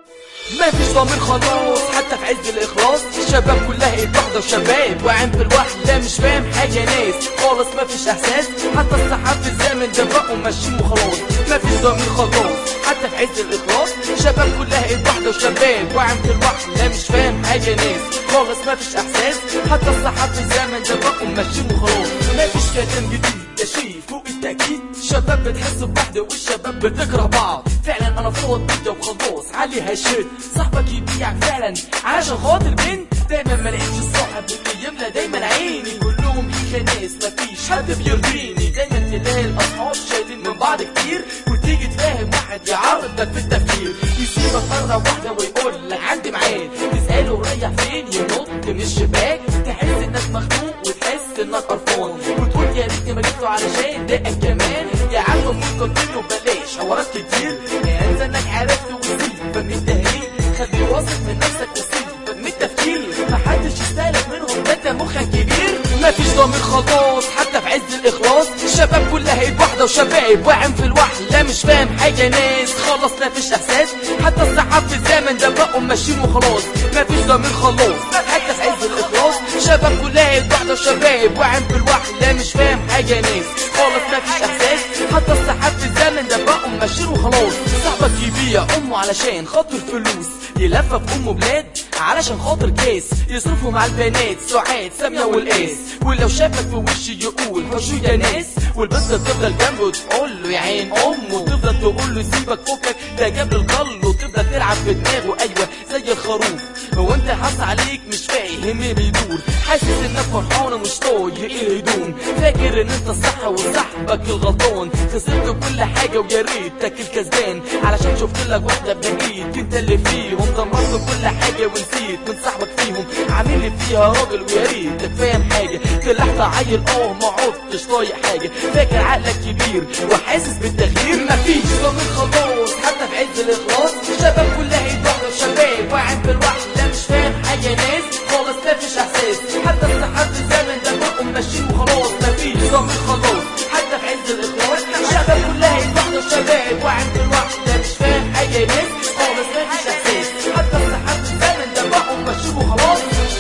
ما فيش ضمير خلاص حتى في عز الاخلاص الشباب كلها ايد واحده وشباب واعم في الوحده مش فاهم حاجه ناس خالص ما فيش احساس حتى السحاب في الزمن ده بقوا ماشيين وخلاص ما فيش ضمير خلاص حتى في عز الاخلاص الشباب كلها ايد واحده وشباب واعم في الوحده مش فاهم حاجه ناس خالص ما فيش احساس حتى السحاب في الزمن ده بقوا ماشيين وخلاص ما فيش كلام جديد ده شيء فوق التأكيد الشباب بتحس بوحدة والشباب بتكره بعض فعلا انا فوض بيدا وخلاص عليها شد صاحبك يبيعك فعلا عشان خاطر بنت دايما ما لقيتش الصاحب اللي يملى دايما عيني كلهم ايجا ناس مفيش حد بيرضيني دايما تلاقي الاصحاب شايلين من بعض كتير وتيجي تفهم واحد يعرضك في التفكير يسيبك مرة واحدة ويقول لك عندي ميعاد تسأله رايح فين ينط من الشباك تحس انك مخنوق وتحس انك قرفان وتقول يا ريتني ما جبته علشان دقك كمان يا عم ممكن منه بلاش حوارات كتير يا انسى انك عرفت وسيبك من التهريج خلي واثق من نفسك وسيبك من التفكير محدش يستهلك منهم ده انت مخك كبير مفيش ضمير خلاص حتى في عز الاخلاص الشباب كلها ايد واحده وشباب واعم في الوحده مش فاهم حاجه ناس خلاص مفيش احساس حتى السحاب في الزمن ده بقوا ماشيين وخلاص مفيش ضمير خلاص حتى في عز الاخلاص الشباب كلها ايد واحده وشباب واعم في الوحده مش فاهم حاجه ناس خالص مفيش احساس حتى السحاب في الزمن ده بقوا ماشيين وخلاص صاحبك يبيع امه علشان خاطر فلوس يلفف امه بلاد علشان خاطر كاس يصرفوا مع البنات سعاد سامية والقاس ولو شافك في وشي يقول حشو يا ناس والبنت تفضل جنبه تقول له يا عين امه تفضل تقول له سيبك فكك ده جاب الغل وتفضل تلعب في دماغه ايوه زي الخروف هو انت حاسس عليك مش فاهم ايه بيدور حاسس انك فرحان ومش طايق ايه الهدوم فاكر ان انت الصح وصاحبك الغلطان خسرت كل حاجه ويا ريتك الكسبان علشان شفت لك واحده بنجيت انت اللي فيهم دمرت كل حاجه ونسيت من صاحبك فيهم عامل لي فيها راجل ويا ريتك فاهم حاجه طلعت عيل اه ما عدتش طايق حاجه فاكر عقلك كبير وحاسس بالتغيير مفيش ضمير خلاص حتى في عز الاخلاص الشباب كلها ايد واحده وشباب واعم في الوحده مش فاهم حاجه ناس خالص مفيش احساس حتى السحاب في الزمن ده بقوا ماشيين وخلاص مفيش ضمير خلاص حتى في عز الاخلاص الشباب كلها ايد واحده وشباب واعم في الوحده مش فاهم حاجه ناس خالص مفيش احساس حتى السحاب في الزمن ده بقوا ماشيين وخلاص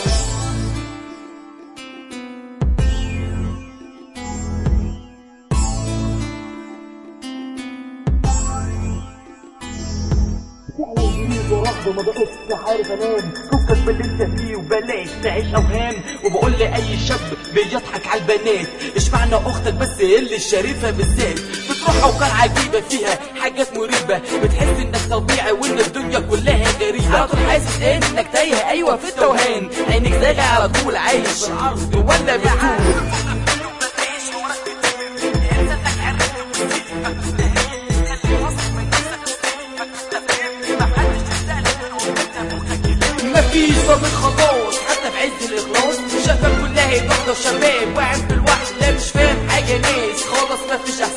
فعلا جديد ورغبة ما بقتش عارف انام فكك باللي انت فيه وبلاش تعيش اوهام وبقول لاي شاب بيضحك على البنات اشمعنى اختك بس اللي الشريفه بالذات بتروح اوقات عجيبه فيها حاجات مريبه بتحس انك طبيعي وان الدنيا كلها غريبه على طول حاسس انك تايه ايوه في التوهان عينك زاغه على طول عايش بالعرض ولا بالطول مفيش ضمير خلاص حتى في عز الاخلاص شباب كلها ايد واحده وشباب واعم في الوحده مش فاهم حاجه ناس خالص مفيش احساس